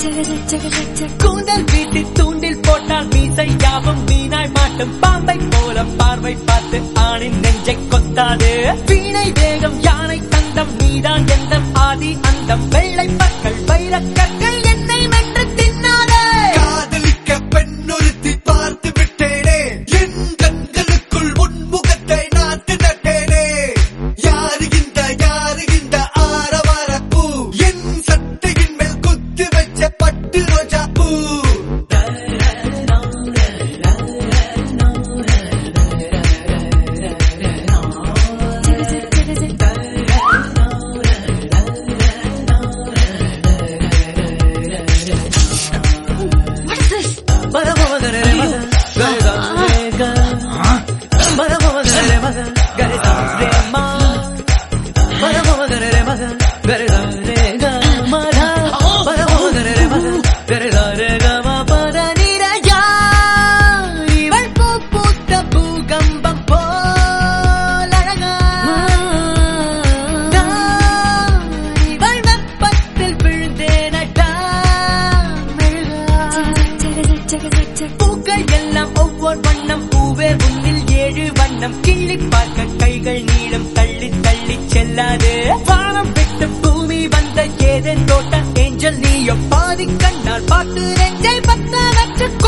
கூந்தல் வீட்டு தூண்டில் போட்டால் மீசை யாவும் மீனாய் மாட்டும் பாம்பை போல பார்வை பார்த்து ஆணின் நெஞ்சை கொத்தாது வீணை வேகம் யானை தந்தம் நீதான் எந்த ஆதி அந்தம் வெள்ளை பற்கள் வைரக்கற்கள் என்னை வென்று தின்னாதே காதலிக்க பெண்ணொருத்தி பார்த்து விட்டேனே என் கண்களுக்குள் உன்முகத்தை நாட்டு நட்டேனே யாரு இந்த யாரு இந்த ஆரவார பூ என் சட்டையின் மேல் குத்து வச்ச பட்டு ரோஜா பூ பூகம்பம் போல் அழகா இவள் வெப்பத்தில் விழுந்தேனடா மெழுகா பூக்கள் எல்லாம் ஒவ்வொரு வண்ணம் பூவே உன்னில் ஏழு வண்ணம் கிள்ளி பார்க்க கைகள் நீளம் தள்ளி தள்ளி செல்லாது வானம் விட்டு பூமி வந்த ஏதேன் தோட்ட ஏஞ்சல் நீயோ பாதி கண்ணால் பார்த்து நெஞ்சை பத்த வச்சு